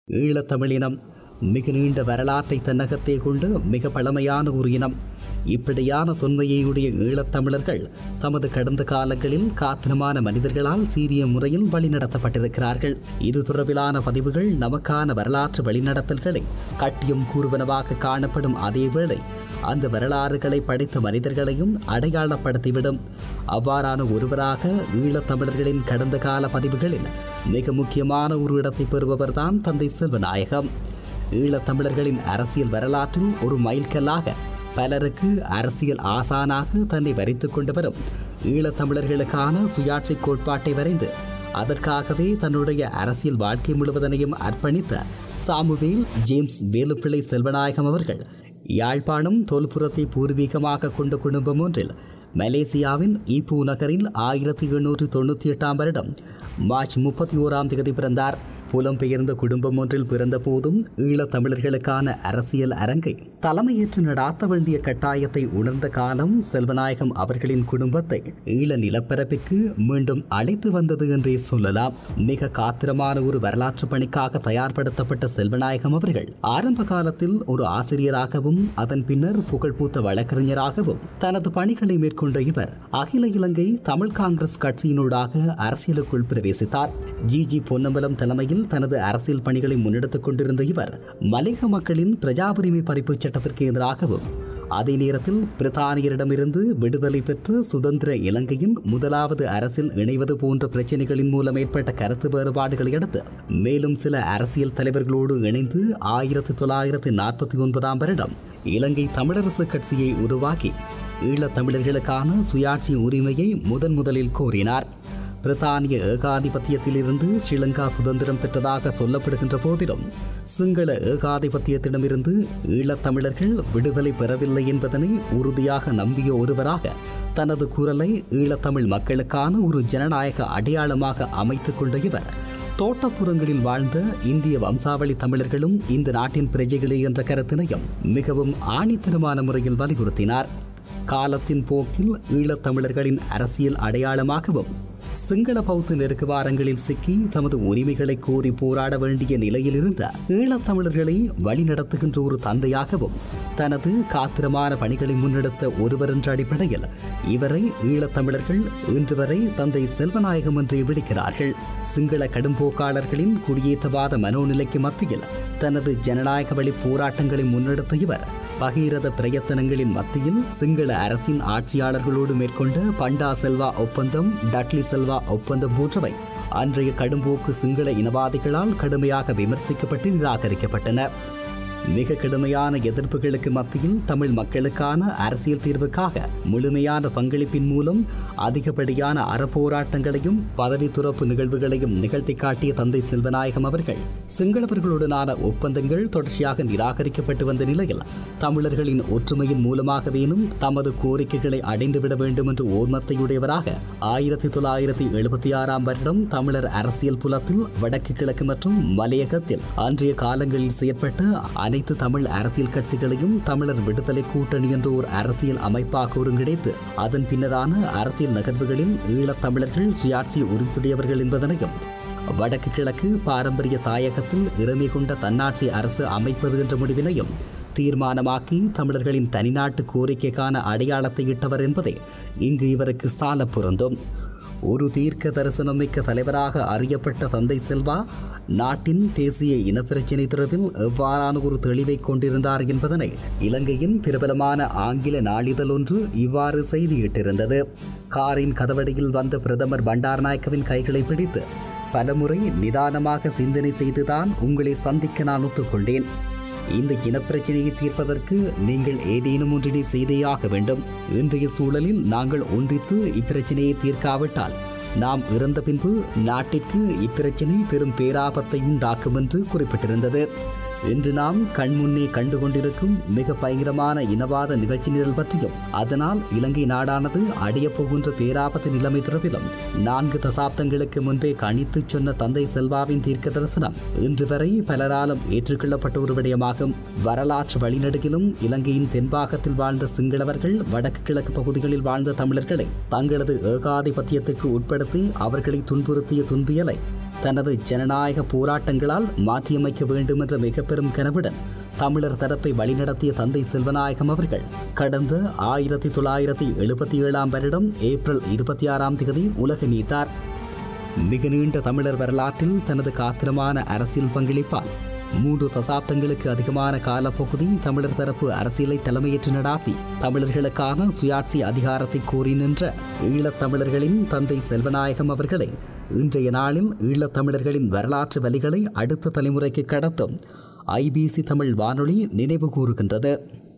ஈழத்தமிழினம் மிக நீண்ட வரலாற்றை தன்னகத்தே கொண்டு மிக பழமையான ஒரு இனம் இப்படியான தொன்மையுடைய ஈழத்தமிழர்கள் தமது கடந்த காலங்களில் காத்திரமான மனிதர்களால் சீரிய முறையில் வழிநடத்தப்பட்டிருக்கிறார்கள் இது தொடர்பிலான பதிவுகள் நமக்கான வரலாற்று வழிநடத்தல்களை கட்டியம் கூறுவனவாக காணப்படும் அதேவேளை அந்த வரலாறுகளை படித்த மனிதர்களையும் அடையாளப்படுத்திவிடும் அவ்வாறான ஒருவராக ஈழத்தமிழர்களின் கடந்த கால பதிவுகளில் மிக முக்கியமான ஒரு இடத்தை பெறுபவர்தான் தந்தை செல்வநாயகம் ஈழத்தமிழர்களின் அரசியல் வரலாற்றில் ஒரு மைல்கல்லாக பலருக்கு அரசியல் ஆசானாக தன்னை வரித்துக் கொண்டு வரும் ஈழத்தமிழர்களுக்கான சுயாட்சி கோட்பாட்டை வரைந்து அதற்காகவே தன்னுடைய அரசியல் வாழ்க்கை முழுவதனையும் அர்ப்பணித்த சாமுவேல் ஜேம்ஸ் வேலுப்பிள்ளை செல்வநாயகம் அவர்கள் யாழ்ப்பாணம் தொல்புறத்தை பூர்வீகமாக கொண்ட குடும்பம் ஒன்றில் மலேசியாவின் ஈப்பூ நகரில் ஆயிரத்தி எண்ணூற்றி தொண்ணூற்றி எட்டாம் வருடம் மார்ச் முப்பத்தி ஓராம் தேதி பிறந்தார் புலம்பெயர்ந்த குடும்பம் ஒன்றில் பிறந்த போதும் ஈழத்தமிழர்களுக்கான அரசியல் அரங்கை தலைமையேற்று நடாத்த வேண்டிய கட்டாயத்தை உணர்ந்த காலம் செல்வநாயகம் அவர்களின் குடும்பத்தை ஈழ நிலப்பரப்பிற்கு மீண்டும் அழைத்து வந்தது என்றே சொல்லலாம் மிக காத்திரமான ஒரு வரலாற்று பணிக்காக தயார்படுத்தப்பட்ட செல்வநாயகம் அவர்கள் ஆரம்ப காலத்தில் ஒரு ஆசிரியராகவும் அதன் பின்னர் புகழ்பூத்த வழக்கறிஞராகவும் தனது பணிகளை மேற்கொண்ட இவர் அகில இலங்கை தமிழ் காங்கிரஸ் கட்சியினூடாக அரசியலுக்குள் பிரவேசித்தார் ஜி ஜி பொன்னம்பலம் தலைமையில் தனது அரசியல் பணிகளை முன்னெடுத்துக் கொண்டிருந்த இவர் மலையக மக்களின் பிரஜா உரிமை பறிப்பு சட்டத்திற்கு எதிராகவும் அதே நேரத்தில் பிரித்தானியரிடமிருந்து விடுதலை பெற்று சுதந்திர இலங்கையின் முதலாவது அரசில் இணைவது போன்ற பிரச்சனைகளின் மூலம் ஏற்பட்ட கருத்து வேறுபாடுகளை அடுத்து மேலும் சில அரசியல் தலைவர்களோடு இணைந்து ஆயிரத்தி தொள்ளாயிரத்தி நாற்பத்தி ஒன்பதாம் வருடம் இலங்கை தமிழரசு கட்சியை உருவாக்கி ஈழத் தமிழர்களுக்கான சுயாட்சி உரிமையை முதன் முதலில் கோரினார் பிரித்தானிய ஏகாதிபத்தியத்திலிருந்து ஸ்ரீலங்கா சுதந்திரம் பெற்றதாக சொல்லப்படுகின்ற போதிலும் சிங்கள ஏகாதிபத்தியத்திடமிருந்து ஈழத்தமிழர்கள் விடுதலை பெறவில்லை என்பதனை உறுதியாக நம்பிய ஒருவராக தனது குரலை ஈழத்தமிழ் மக்களுக்கான ஒரு ஜனநாயக அடையாளமாக அமைத்துக் கொண்ட இவர் தோட்டப்புறங்களில் வாழ்ந்த இந்திய வம்சாவளி தமிழர்களும் இந்த நாட்டின் பிரஜைகளே என்ற கருத்தினையும் மிகவும் ஆணித்தனமான முறையில் வலியுறுத்தினார் காலத்தின் போக்கில் ஈழத்தமிழர்களின் அரசியல் அடையாளமாகவும் சிங்கள பௌத்த நெருக்குவாரங்களில் சிக்கி தமது உரிமைகளை கோரி போராட வேண்டிய நிலையில் இருந்த ஈழத்தமிழர்களை வழிநடத்துகின்ற ஒரு தந்தையாகவும் தனது காத்திரமான பணிகளை முன்னெடுத்த ஒருவர் என்ற அடிப்படையில் இவரை ஈழத்தமிழர்கள் இன்று வரை தந்தை செல்வநாயகம் என்றே விളിக்கிறார்கள் சிங்கள கடும்போக்காளர்களின் குடியேற்றவாத மனோநிலைக்கு மத்தியில் தனது ஜனநாயக வழி போராட்டங்களை முன்னெடுத்த இவர் பகீரத பிரயத்தனங்களின் மத்தியில் சிங்கள அரசின் ஆட்சியாளர்களோடு மேற்கொண்ட பண்டா செல்வா ஒப்பந்தம் டட்லி செல்வா ஒப்பந்தம் போன்றவை அன்றைய கடும்போக்கு சிங்கள இனவாதிகளால் கடுமையாக விமர்சிக்கப்பட்டு நிராகரிக்கப்பட்டன மிக கடுமையான எதிர்ப்புகளுக்கு மத்தியில் தமிழ் மக்களுக்கான அரசியல் தீர்வுக்காக முழுமையான பங்களிப்பின் மூலம் அதிகப்படியான அறப்போராட்டங்களையும் பதவி துறப்பு நிகழ்வுகளையும் நிகழ்த்தி காட்டிய தந்தை செல்வநாயகம் அவர்கள் சிங்களவர்களுடனான ஒப்பந்தங்கள் தொடர்ச்சியாக நிராகரிக்கப்பட்டு வந்த நிலையில் தமிழர்களின் ஒற்றுமையின் மூலமாகவேனும் தமது கோரிக்கைகளை அடைந்துவிட வேண்டும் என்ற ஓர்மத்தையுடையவராக ஆயிரத்தி தொள்ளாயிரத்தி எழுபத்தி ஆறாம் வருடம் தமிழர் அரசியல் புலத்தில் வடக்கு கிழக்கு மற்றும் மலையகத்தில் அன்றைய காலங்களில் செயற்பட்ட அனைத்து தமிழ் அரசியல் கட்சிகளையும் தமிழர் விடுதலை கூட்டணி என்ற ஒரு அரசியல் அமைப்பாக ஒருங்கிணைத்து அதன் பின்னரான அரசியல் நகர்வுகளில் ஈழத் தமிழர்கள் சுயாட்சி உரித்துடையவர்கள் என்பதனையும் வடக்கு கிழக்கு பாரம்பரிய தாயகத்தில் இறமை கொண்ட தன்னாட்சி அரசு அமைப்பது என்ற முடிவினையும் தீர்மானமாக்கி தமிழர்களின் தனிநாட்டு கோரிக்கைக்கான அடையாளத்தை இட்டவர் என்பதே இங்கு இவருக்கு சால பொருந்தும் ஒரு தீர்க்க தரிசனமிக்க தலைவராக அறியப்பட்ட தந்தை செல்வா நாட்டின் தேசிய இனப்பிரச்சினை தொடர்பில் எவ்வாறான ஒரு தெளிவை கொண்டிருந்தார் என்பதனை இலங்கையின் பிரபலமான ஆங்கில நாளிதழ் ஒன்று இவ்வாறு செய்தியிட்டிருந்தது காரின் கதவடியில் வந்த பிரதமர் பண்டாரநாயக்கவின் கைகளை பிடித்து பலமுறை நிதானமாக சிந்தனை செய்துதான் உங்களை சந்திக்க நான் ஒத்துக்கொண்டேன் இந்த இனப்பிரச்சனையை தீர்ப்பதற்கு நீங்கள் ஏதேனும் ஒன்றினை செய்தேயாக வேண்டும் இன்றைய சூழலில் நாங்கள் ஒன்றித்து இப்பிரச்சனையை தீர்க்காவிட்டால் நாம் இறந்த பின்பு நாட்டிற்கு இப்பிரச்சனை பெரும் பேராபத்தை உண்டாக்கும் என்று குறிப்பிட்டிருந்தது இன்று நாம் கண்முன்னே கண்டு கொண்டிருக்கும் மிக பயங்கரமான இனவாத நிகழ்ச்சி நிரல் பற்றியும் அதனால் இலங்கை நாடானது அடையப் போகின்ற பேராபத்து நிலைமை தொடர்பிலும் நான்கு தசாப்தங்களுக்கு முன்பே கணித்துச் சொன்ன தந்தை செல்வாவின் தீர்க்க தரிசனம் இன்று வரை பலராலும் ஏற்றுக்கொள்ளப்பட்ட ஒரு விடயமாகும் வரலாற்று வழிநடுகிலும் இலங்கையின் தென்பாகத்தில் வாழ்ந்த சிங்களவர்கள் வடக்கு கிழக்கு பகுதிகளில் வாழ்ந்த தமிழர்களை தங்களது ஏகாதிபத்தியத்துக்கு உட்படுத்தி அவர்களை துன்புறுத்திய துன்பியலை தனது ஜனநாயக போராட்டங்களால் மாற்றியமைக்க வேண்டும் என்ற மிக பெரும் கனவுடன் தமிழர் தரப்பை வழிநடத்திய தந்தை செல்வநாயகம் அவர்கள் கடந்த ஆயிரத்தி தொள்ளாயிரத்தி எழுபத்தி ஏழாம் வருடம் ஏப்ரல் இருபத்தி ஆறாம் தேதி உலக நீத்தார் மிக நீண்ட தமிழர் வரலாற்றில் தனது காத்திரமான அரசியல் பங்களிப்பால் மூன்று தசாப்தங்களுக்கு அதிகமான காலப்பகுதி தமிழர் தரப்பு அரசியலை தலைமையேற்று நடாத்தி தமிழர்களுக்கான சுயாட்சி அதிகாரத்தை கோரி நின்ற ஈழத் தமிழர்களின் தந்தை செல்வநாயகம் அவர்களை இன்றைய நாளில் ஈழத் தமிழர்களின் வரலாற்று வழிகளை அடுத்த தலைமுறைக்கு கடத்தும் ஐபிசி தமிழ் வானொலி நினைவு கூறுகின்றது